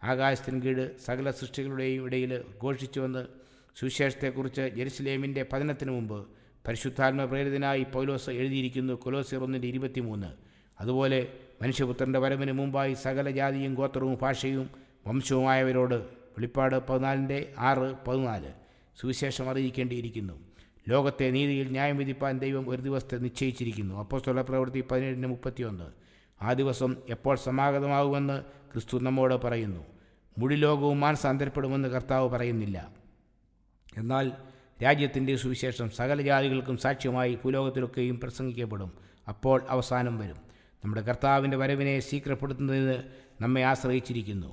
ആകാശത്തിന് കീഴ് സകല സൃഷ്ടികളുടെയും ഇടയിൽ ഘോഷിച്ചുവെന്ന് സുവിശേഷത്തെക്കുറിച്ച് ജെറുസലേമിൻ്റെ പതനത്തിന് മുമ്പ് പരിശുദ്ധാത്മ പ്രേരിതനായി പൗലോസ് എഴുതിയിരിക്കുന്നു കൊലോസിയർ ഒന്നിൻ്റെ ഇരുപത്തിമൂന്ന് അതുപോലെ മനുഷ്യപുത്രൻ്റെ വരവിന് മുമ്പായി സകല ജാതിയും ഗോത്രവും ഭാഷയും വംശവുമായവരോട് വെളിപ്പാട് പതിനാലിൻ്റെ ആറ് പതിനാല് സുവിശേഷം അറിയിക്കേണ്ടിയിരിക്കുന്നു ലോകത്തെ നീതിയിൽ ന്യായം വിധിപ്പാൻ ദൈവം ഒരു ദിവസത്തെ നിശ്ചയിച്ചിരിക്കുന്നു അപ്പോസ്തല പ്രവൃത്തി പതിനേഴിന് മുപ്പത്തിയൊന്ന് ആ ദിവസം എപ്പോൾ സമാഗതമാകുമെന്ന് ക്രിസ്തു നമ്മോട് പറയുന്നു മുഴി ലോകവും മാനസാന്തരപ്പെടുമെന്ന് കർത്താവ് പറയുന്നില്ല എന്നാൽ രാജ്യത്തിൻ്റെ സുവിശേഷം സകല ജാതികൾക്കും സാക്ഷ്യമായി ഭൂലോകത്തിലൊക്കെയും പ്രസംഗിക്കപ്പെടും അപ്പോൾ അവസാനം വരും നമ്മുടെ കർത്താവിൻ്റെ വരവിനെ ശീഘ്രപ്പെടുത്തുന്നതിന് നമ്മെ ആശ്രയിച്ചിരിക്കുന്നു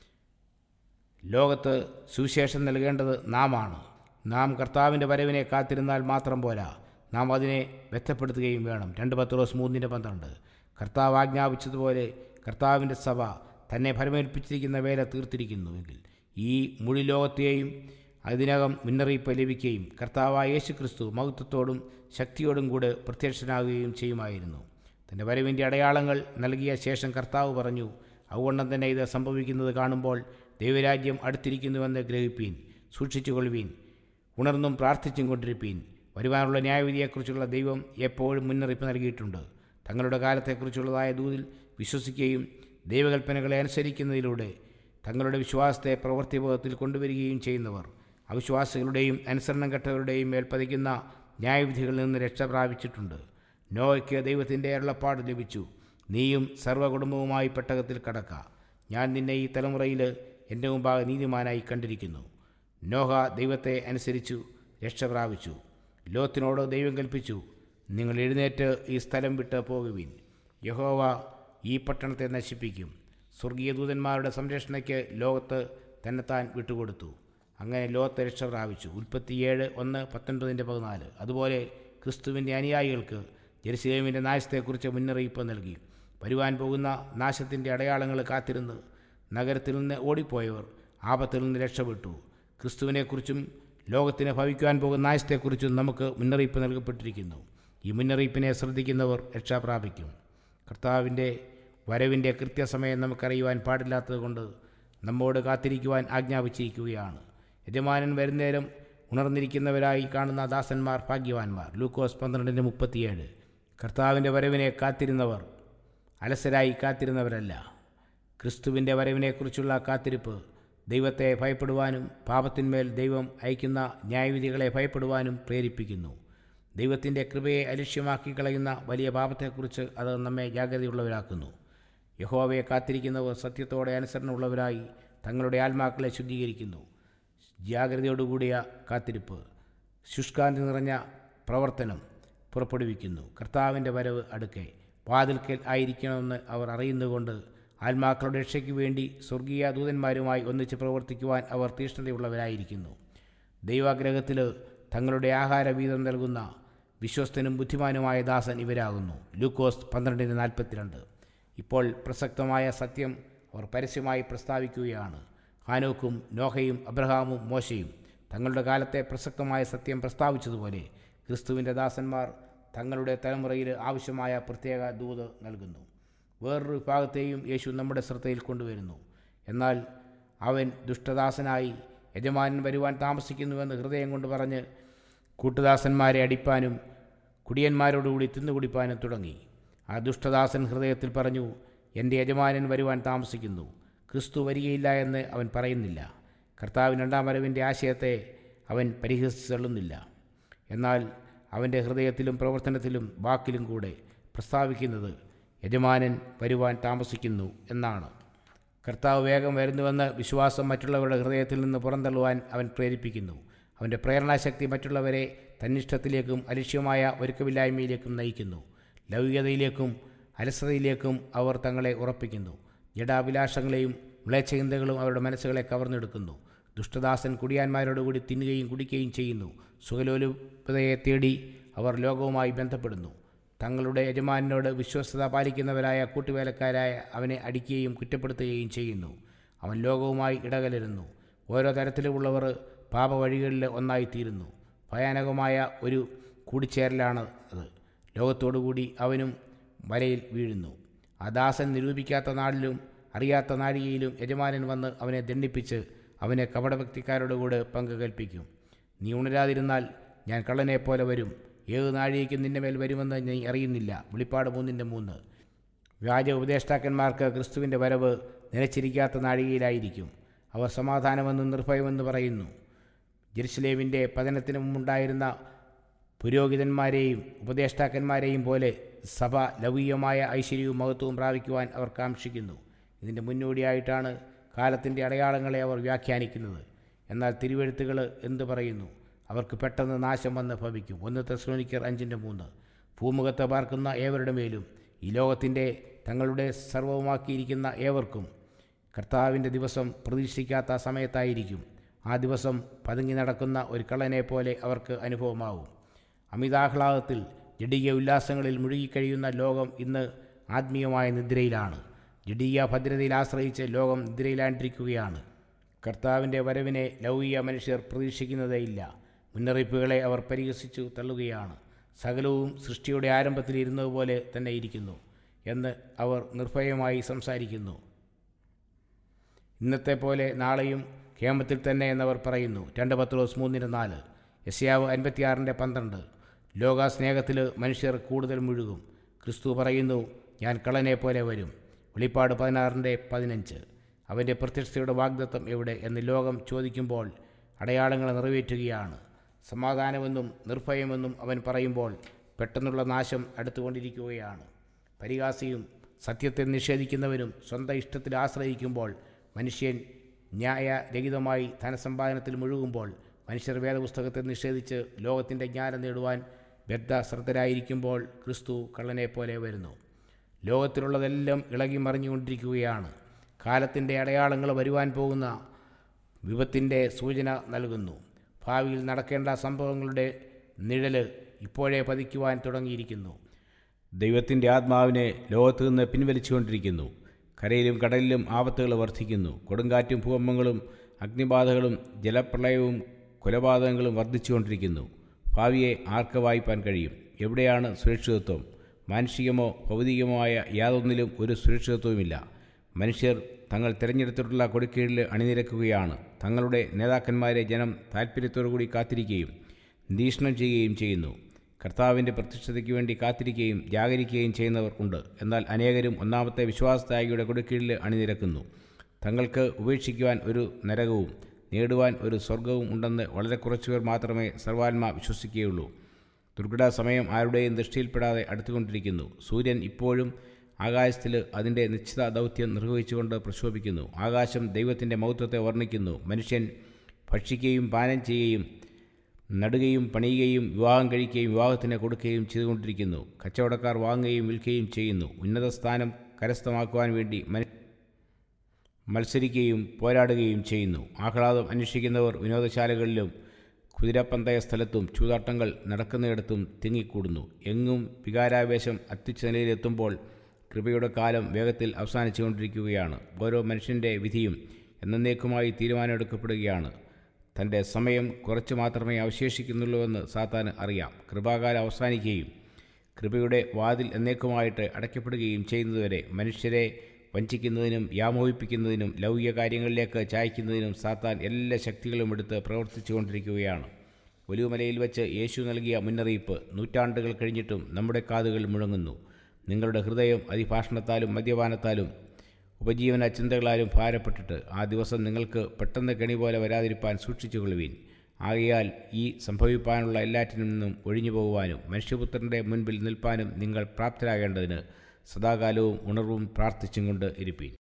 ലോകത്ത് സുവിശേഷം നൽകേണ്ടത് നാമാണ് നാം കർത്താവിൻ്റെ വരവിനെ കാത്തിരുന്നാൽ മാത്രം പോരാ നാം അതിനെ വ്യക്തപ്പെടുത്തുകയും വേണം രണ്ട് പത്ത് ദിവസം മൂന്നിൻ്റെ പന്ത്രണ്ട് കർത്താവ് ആജ്ഞാപിച്ചതുപോലെ കർത്താവിൻ്റെ സഭ തന്നെ ഫലമേൽപ്പിച്ചിരിക്കുന്ന വേല തീർത്തിരിക്കുന്നുവെങ്കിൽ ഈ മുഴി ലോകത്തെയും അതിനകം മുന്നറിയിപ്പ് ലഭിക്കുകയും കർത്താവായ യേശു ക്രിസ്തു മഹത്വത്തോടും ശക്തിയോടും കൂടെ പ്രത്യക്ഷനാകുകയും ചെയ്യുമായിരുന്നു തൻ്റെ വരവിൻ്റെ അടയാളങ്ങൾ നൽകിയ ശേഷം കർത്താവ് പറഞ്ഞു അതുകൊണ്ടും തന്നെ ഇത് സംഭവിക്കുന്നത് കാണുമ്പോൾ ദൈവരാജ്യം അടുത്തിരിക്കുന്നുവെന്ന് ഗ്രഹിപ്പീൻ സൂക്ഷിച്ചുകൊള്ളുവീൻ ഉണർന്നും പ്രാർത്ഥിച്ചും കൊണ്ടിരിപ്പീൻ വരുവാനുള്ള ന്യായവിധിയെക്കുറിച്ചുള്ള ദൈവം എപ്പോഴും മുന്നറിയിപ്പ് നൽകിയിട്ടുണ്ട് തങ്ങളുടെ കാലത്തെക്കുറിച്ചുള്ളതായ ദൂതിൽ വിശ്വസിക്കുകയും ദൈവകൽപ്പനകളെ അനുസരിക്കുന്നതിലൂടെ തങ്ങളുടെ വിശ്വാസത്തെ പ്രവൃത്തിബോധത്തിൽ കൊണ്ടുവരികയും ചെയ്യുന്നവർ അവിശ്വാസികളുടെയും അനുസരണം കെട്ടവരുടെയും മേൽ പതിക്കുന്ന ന്യായവിധികളിൽ നിന്ന് രക്ഷ പ്രാപിച്ചിട്ടുണ്ട് നോയ്ക്ക് ദൈവത്തിൻ്റെ അരുളപ്പാട് ലഭിച്ചു നീയും സർവ്വകുടുംബവുമായി പെട്ടകത്തിൽ കടക്ക ഞാൻ നിന്നെ ഈ തലമുറയിൽ എൻ്റെ മുമ്പാകെ നീതിമാനായി കണ്ടിരിക്കുന്നു നോഹ ദൈവത്തെ അനുസരിച്ചു രക്ഷ പ്രാപിച്ചു ലോത്തിനോട് ദൈവം കൽപ്പിച്ചു നിങ്ങൾ എഴുന്നേറ്റ് ഈ സ്ഥലം വിട്ട് പോകുവിൻ യഹോവ ഈ പട്ടണത്തെ നശിപ്പിക്കും സ്വർഗീയ ദൂതന്മാരുടെ സംരക്ഷണയ്ക്ക് ലോകത്ത് തന്നെത്താൻ വിട്ടുകൊടുത്തു അങ്ങനെ ലോകത്തെ രക്ഷ പ്രാപിച്ചു ഉൽപ്പത്തിയേഴ് ഒന്ന് പത്തൊൻപതിൻ്റെ പതിനാല് അതുപോലെ ക്രിസ്തുവിൻ്റെ അനുയായികൾക്ക് ജെറുസലേമിൻ്റെ നാശത്തെക്കുറിച്ച് മുന്നറിയിപ്പ് നൽകി വരുവാൻ പോകുന്ന നാശത്തിൻ്റെ അടയാളങ്ങൾ കാത്തിരുന്ന് നഗരത്തിൽ നിന്ന് ഓടിപ്പോയവർ ആപത്തിൽ നിന്ന് രക്ഷപ്പെട്ടു ക്രിസ്തുവിനെക്കുറിച്ചും ലോകത്തിന് ഭവിക്കുവാൻ പോകുന്ന നാശത്തെക്കുറിച്ചും നമുക്ക് മുന്നറിയിപ്പ് നൽകപ്പെട്ടിരിക്കുന്നു ഈ മുന്നറിയിപ്പിനെ ശ്രദ്ധിക്കുന്നവർ രക്ഷ പ്രാപിക്കും കർത്താവിൻ്റെ വരവിൻ്റെ കൃത്യസമയം നമുക്കറിയുവാൻ പാടില്ലാത്തതുകൊണ്ട് നമ്മോട് കാത്തിരിക്കുവാൻ ആജ്ഞാപിച്ചിരിക്കുകയാണ് യജമാനൻ വരുന്നേരം ഉണർന്നിരിക്കുന്നവരായി കാണുന്ന ദാസന്മാർ ഭാഗ്യവാന്മാർ ലൂക്കോസ് പന്ത്രണ്ടിൻ്റെ മുപ്പത്തിയേഴ് കർത്താവിൻ്റെ വരവിനെ കാത്തിരുന്നവർ അലസരായി കാത്തിരുന്നവരല്ല ക്രിസ്തുവിൻ്റെ വരവിനെക്കുറിച്ചുള്ള കാത്തിരിപ്പ് ദൈവത്തെ ഭയപ്പെടുവാനും പാപത്തിന്മേൽ ദൈവം അയക്കുന്ന ന്യായവിധികളെ ഭയപ്പെടുവാനും പ്രേരിപ്പിക്കുന്നു ദൈവത്തിൻ്റെ കൃപയെ അലക്ഷ്യമാക്കി കളയുന്ന വലിയ പാപത്തെക്കുറിച്ച് അത് നമ്മെ ജാഗ്രതയുള്ളവരാക്കുന്നു യഹോവയെ കാത്തിരിക്കുന്നവർ സത്യത്തോടെ അനുസരണമുള്ളവരായി തങ്ങളുടെ ആത്മാക്കളെ ശുദ്ധീകരിക്കുന്നു ജാഗ്രതയോടുകൂടിയ കാത്തിരിപ്പ് ശുഷ്കാന്തി നിറഞ്ഞ പ്രവർത്തനം പുറപ്പെടുവിക്കുന്നു കർത്താവിൻ്റെ വരവ് അടുക്കെ വാതിൽക്കൽ ആയിരിക്കണമെന്ന് അവർ അറിയുന്നതുകൊണ്ട് ആത്മാക്കളുടെ രക്ഷയ്ക്ക് വേണ്ടി സ്വർഗീയ ദൂതന്മാരുമായി ഒന്നിച്ച് പ്രവർത്തിക്കുവാൻ അവർ തീഷ്ണതയുള്ളവരായിരിക്കുന്നു ദൈവാഗ്രഹത്തിൽ തങ്ങളുടെ ആഹാര വീതം നൽകുന്ന വിശ്വസ്തനും ബുദ്ധിമാനുമായ ദാസൻ ഇവരാകുന്നു ലൂക്കോസ് പന്ത്രണ്ടിന് നാൽപ്പത്തിരണ്ട് ഇപ്പോൾ പ്രസക്തമായ സത്യം അവർ പരസ്യമായി പ്രസ്താവിക്കുകയാണ് ഹാനോക്കും നോഹയും അബ്രഹാമും മോശയും തങ്ങളുടെ കാലത്തെ പ്രസക്തമായ സത്യം പ്രസ്താവിച്ചതുപോലെ ക്രിസ്തുവിൻ്റെ ദാസന്മാർ തങ്ങളുടെ തലമുറയിൽ ആവശ്യമായ പ്രത്യേക ദൂത് നൽകുന്നു വേറൊരു വിഭാഗത്തെയും യേശു നമ്മുടെ ശ്രദ്ധയിൽ കൊണ്ടുവരുന്നു എന്നാൽ അവൻ ദുഷ്ടദാസനായി യജമാനൻ വരുവാൻ താമസിക്കുന്നുവെന്ന് ഹൃദയം കൊണ്ട് പറഞ്ഞ് കൂട്ടുദാസന്മാരെ അടിപ്പാനും കുടിയന്മാരോടുകൂടി തിന്നുകുടിപ്പാനും തുടങ്ങി ആ ദുഷ്ടദാസൻ ഹൃദയത്തിൽ പറഞ്ഞു എൻ്റെ യജമാനൻ വരുവാൻ താമസിക്കുന്നു ക്രിസ്തു വരികയില്ല എന്ന് അവൻ പറയുന്നില്ല കർത്താവിൻ രണ്ടാം വരവിൻ്റെ ആശയത്തെ അവൻ പരിഹസിച്ച് തള്ളുന്നില്ല എന്നാൽ അവൻ്റെ ഹൃദയത്തിലും പ്രവർത്തനത്തിലും വാക്കിലും കൂടെ പ്രസ്താവിക്കുന്നത് യജമാനൻ വരുവാൻ താമസിക്കുന്നു എന്നാണ് കർത്താവ് വേഗം വരുന്നുവെന്ന് വിശ്വാസം മറ്റുള്ളവരുടെ ഹൃദയത്തിൽ നിന്ന് പുറന്തള്ളുവാൻ അവൻ പ്രേരിപ്പിക്കുന്നു അവൻ്റെ പ്രേരണാശക്തി മറ്റുള്ളവരെ തന്നിഷ്ടത്തിലേക്കും അലക്ഷ്യമായ ഒരുക്കമില്ലായ്മയിലേക്കും നയിക്കുന്നു ലൗകികതയിലേക്കും അലസതയിലേക്കും അവർ തങ്ങളെ ഉറപ്പിക്കുന്നു ജഡാഭിലാഷങ്ങളെയും മ്ലേച്ഛചിന്തകളും അവരുടെ മനസ്സുകളെ കവർന്നെടുക്കുന്നു ദുഷ്ടദാസൻ കുടിയാന്മാരോടുകൂടി തിന്നുകയും കുടിക്കുകയും ചെയ്യുന്നു സുഖലോലുപതയെ തേടി അവർ ലോകവുമായി ബന്ധപ്പെടുന്നു തങ്ങളുടെ യജമാനോട് വിശ്വസ്തത പാലിക്കുന്നവരായ കൂട്ടുവേലക്കാരായ അവനെ അടിക്കുകയും കുറ്റപ്പെടുത്തുകയും ചെയ്യുന്നു അവൻ ലോകവുമായി ഇടകലരുന്നു ഓരോ തരത്തിലുമുള്ളവർ പാപവഴികളിൽ ഒന്നായിത്തീരുന്നു ഭയാനകമായ ഒരു കൂടിച്ചേരലാണ് അത് ലോകത്തോടുകൂടി അവനും വലയിൽ വീഴുന്നു ആ ദാസൻ നിരൂപിക്കാത്ത നാളിലും അറിയാത്ത നാഴികയിലും യജമാനൻ വന്ന് അവനെ ദണ്ഡിപ്പിച്ച് അവനെ കപടഭക്തിക്കാരുടെ കൂടെ പങ്ക് കൽപ്പിക്കും നീ ഉണരാതിരുന്നാൽ ഞാൻ കള്ളനെപ്പോലെ വരും ഏത് നാഴികയ്ക്കും നിന്റെ മേൽ വരുമെന്ന് നീ അറിയുന്നില്ല വെളിപ്പാട് മൂന്നിൻ്റെ മൂന്ന് വ്യാജ ഉപദേഷ്ടാക്കന്മാർക്ക് ക്രിസ്തുവിൻ്റെ വരവ് നിലച്ചിരിക്കാത്ത നാഴികയിലായിരിക്കും അവർ സമാധാനമെന്നും നിർഭയമെന്ന് പറയുന്നു ജെറുസലേമിൻ്റെ പതനത്തിന് മുമ്പുണ്ടായിരുന്ന പുരോഹിതന്മാരെയും ഉപദേഷ്ടാക്കന്മാരെയും പോലെ സഭ ലൗകികമായ ഐശ്വര്യവും മഹത്വവും പ്രാപിക്കുവാൻ അവർ കാക്ഷിക്കുന്നു ഇതിൻ്റെ മുന്നോടിയായിട്ടാണ് കാലത്തിൻ്റെ അടയാളങ്ങളെ അവർ വ്യാഖ്യാനിക്കുന്നത് എന്നാൽ തിരുവെഴുത്തുകൾ എന്തു പറയുന്നു അവർക്ക് പെട്ടെന്ന് നാശം വന്ന് ഭവിക്കും ഒന്ന് തെസ്ലോനിക്കർ അഞ്ചിൻ്റെ മൂന്ന് ഭൂമുഖത്ത് പാർക്കുന്ന ഏവരുടെ മേലും ഈ ലോകത്തിൻ്റെ തങ്ങളുടെ സർവവുമാക്കിയിരിക്കുന്ന ഏവർക്കും കർത്താവിൻ്റെ ദിവസം പ്രതീക്ഷിക്കാത്ത സമയത്തായിരിക്കും ആ ദിവസം പതുങ്ങി നടക്കുന്ന ഒരു കള്ളനെ പോലെ അവർക്ക് അനുഭവമാവും അമിതാഹ്ലാദത്തിൽ ജഡിക ഉല്ലാസങ്ങളിൽ മുഴുകിക്കഴിയുന്ന ലോകം ഇന്ന് ആത്മീയമായ നിദ്രയിലാണ് ജഡിക ഭദ്രതയിൽ ആശ്രയിച്ച് ലോകം നിദ്രയിലാണ്ടിരിക്കുകയാണ് കർത്താവിൻ്റെ വരവിനെ ലൗകിക മനുഷ്യർ പ്രതീക്ഷിക്കുന്നതേയില്ല മുന്നറിയിപ്പുകളെ അവർ പരിഹസിച്ചു തള്ളുകയാണ് സകലവും സൃഷ്ടിയുടെ ആരംഭത്തിൽ ഇരുന്നതുപോലെ തന്നെ ഇരിക്കുന്നു എന്ന് അവർ നിർഭയമായി സംസാരിക്കുന്നു ഇന്നത്തെ പോലെ നാളെയും കേമത്തിൽ തന്നെ എന്നവർ പറയുന്നു രണ്ട് പത്രോസ് മൂന്നിന് നാല് യസ്യാവ് അൻപത്തിയാറിൻ്റെ പന്ത്രണ്ട് ലോക സ്നേഹത്തിൽ മനുഷ്യർ കൂടുതൽ മുഴുകും ക്രിസ്തു പറയുന്നു ഞാൻ കള്ളനെ പോലെ വരും വെളിപ്പാട് പതിനാറിൻ്റെ പതിനഞ്ച് അവൻ്റെ പ്രത്യക്ഷതയുടെ വാഗ്ദത്വം എവിടെ എന്ന് ലോകം ചോദിക്കുമ്പോൾ അടയാളങ്ങൾ നിറവേറ്റുകയാണ് സമാധാനമെന്നും നിർഭയമെന്നും അവൻ പറയുമ്പോൾ പെട്ടെന്നുള്ള നാശം അടുത്തുകൊണ്ടിരിക്കുകയാണ് പരിഹാസിയും സത്യത്തെ നിഷേധിക്കുന്നവരും സ്വന്തം ഇഷ്ടത്തിൽ ആശ്രയിക്കുമ്പോൾ മനുഷ്യൻ ന്യായരഹിതമായി ധനസമ്പാദനത്തിൽ മുഴുകുമ്പോൾ മനുഷ്യർ വേദപുസ്തകത്തെ നിഷേധിച്ച് ലോകത്തിൻ്റെ ജ്ഞാനം നേടുവാൻ ബദ്ധശ്രദ്ധരായിരിക്കുമ്പോൾ ക്രിസ്തു കള്ളനെ പോലെ വരുന്നു ലോകത്തിലുള്ളതെല്ലാം ഇളകി മറിഞ്ഞുകൊണ്ടിരിക്കുകയാണ് കാലത്തിൻ്റെ അടയാളങ്ങൾ വരുവാൻ പോകുന്ന വിപത്തിൻ്റെ സൂചന നൽകുന്നു ഭാവിയിൽ നടക്കേണ്ട സംഭവങ്ങളുടെ നിഴൽ ഇപ്പോഴേ പതിക്കുവാൻ തുടങ്ങിയിരിക്കുന്നു ദൈവത്തിൻ്റെ ആത്മാവിനെ ലോകത്തു നിന്ന് പിൻവലിച്ചുകൊണ്ടിരിക്കുന്നു കരയിലും കടലിലും ആപത്തുകൾ വർദ്ധിക്കുന്നു കൊടുങ്കാറ്റും ഭൂകമ്പങ്ങളും അഗ്നിബാധകളും ജലപ്രളയവും കൊലപാതകങ്ങളും വർദ്ധിച്ചുകൊണ്ടിരിക്കുന്നു ഭാവിയെ ആർക്ക് വായിപ്പാൻ കഴിയും എവിടെയാണ് സുരക്ഷിതത്വം മാനുഷികമോ ഭൗതികമോ ആയ യാതൊന്നിലും ഒരു സുരക്ഷിതത്വവുമില്ല മനുഷ്യർ തങ്ങൾ തിരഞ്ഞെടുത്തിട്ടുള്ള കൊടുക്കീഴിൽ അണിനിരക്കുകയാണ് തങ്ങളുടെ നേതാക്കന്മാരെ ജനം താൽപ്പര്യത്തോടുകൂടി കാത്തിരിക്കുകയും നിരീക്ഷണം ചെയ്യുകയും ചെയ്യുന്നു കർത്താവിൻ്റെ പ്രത്യക്ഷതയ്ക്ക് വേണ്ടി കാത്തിരിക്കുകയും ജാഗരിക്കുകയും ചെയ്യുന്നവർ ഉണ്ട് എന്നാൽ അനേകരും ഒന്നാമത്തെ വിശ്വാസത്യാഗിയുടെ കൊടുക്കീഴിൽ അണിനിരക്കുന്നു തങ്ങൾക്ക് ഉപേക്ഷിക്കുവാൻ ഒരു നരകവും നേടുവാൻ ഒരു സ്വർഗവും ഉണ്ടെന്ന് വളരെ കുറച്ചുപേർ മാത്രമേ സർവാത്മ വിശ്വസിക്കുകയുള്ളൂ ദുർഘട സമയം ആരുടെയും ദൃഷ്ടിയിൽപ്പെടാതെ അടുത്തുകൊണ്ടിരിക്കുന്നു സൂര്യൻ ഇപ്പോഴും ആകാശത്തിൽ അതിൻ്റെ നിശ്ചിത ദൗത്യം നിർവഹിച്ചുകൊണ്ട് പ്രശോഭിക്കുന്നു ആകാശം ദൈവത്തിൻ്റെ മഹത്വത്തെ വർണ്ണിക്കുന്നു മനുഷ്യൻ ഭക്ഷിക്കുകയും പാനം ചെയ്യുകയും നടുകയും പണിയുകയും വിവാഹം കഴിക്കുകയും വിവാഹത്തിന് കൊടുക്കുകയും ചെയ്തുകൊണ്ടിരിക്കുന്നു കച്ചവടക്കാർ വാങ്ങുകയും വിൽക്കുകയും ചെയ്യുന്നു ഉന്നത സ്ഥാനം കരസ്ഥമാക്കുവാൻ വേണ്ടി മനു മത്സരിക്കുകയും പോരാടുകയും ചെയ്യുന്നു ആഹ്ലാദം അന്വേഷിക്കുന്നവർ വിനോദശാലകളിലും കുതിരപ്പന്തയ സ്ഥലത്തും ചൂതാട്ടങ്ങൾ നടക്കുന്നിടത്തും തിങ്ങിക്കൂടുന്നു എങ്ങും വികാരാവേശം അത്യുച്ച നിലയിലെത്തുമ്പോൾ കൃപയുടെ കാലം വേഗത്തിൽ അവസാനിച്ചുകൊണ്ടിരിക്കുകയാണ് ഓരോ മനുഷ്യൻ്റെ വിധിയും എന്നേക്കുമായി തീരുമാനമെടുക്കപ്പെടുകയാണ് തൻ്റെ സമയം കുറച്ച് മാത്രമേ അവശേഷിക്കുന്നുള്ളൂവെന്ന് സാത്താന് അറിയാം കൃപാകാലം അവസാനിക്കുകയും കൃപയുടെ വാതിൽ എന്നേക്കുമായിട്ട് അടയ്ക്കപ്പെടുകയും ചെയ്യുന്നതുവരെ മനുഷ്യരെ വഞ്ചിക്കുന്നതിനും യാമോഹിപ്പിക്കുന്നതിനും ലൗകിക കാര്യങ്ങളിലേക്ക് ചായ്ക്കുന്നതിനും സാത്താൻ എല്ലാ ശക്തികളും എടുത്ത് പ്രവർത്തിച്ചുകൊണ്ടിരിക്കുകയാണ് ഒലിവുമലയിൽ വെച്ച് യേശു നൽകിയ മുന്നറിയിപ്പ് നൂറ്റാണ്ടുകൾ കഴിഞ്ഞിട്ടും നമ്മുടെ കാതുകൾ മുഴങ്ങുന്നു നിങ്ങളുടെ ഹൃദയം അതിഭാഷണത്താലും മദ്യപാനത്താലും ഉപജീവന ചിന്തകളാലും ഭാരപ്പെട്ടിട്ട് ആ ദിവസം നിങ്ങൾക്ക് പെട്ടെന്ന് കെണി പോലെ വരാതിരിപ്പാൻ സൂക്ഷിച്ചുകൊള്ളുവീൻ ആകയാൽ ഈ സംഭവിപ്പാനുള്ള എല്ലാറ്റിനും നിന്നും ഒഴിഞ്ഞു പോകുവാനും മനുഷ്യപുത്രൻ്റെ മുൻപിൽ നിൽപ്പാനും നിങ്ങൾ പ്രാപ്തരാകേണ്ടതിന് സദാകാലവും ഉണർവും പ്രാർത്ഥിച്ചും കൊണ്ട് ഇരിപ്പീൻ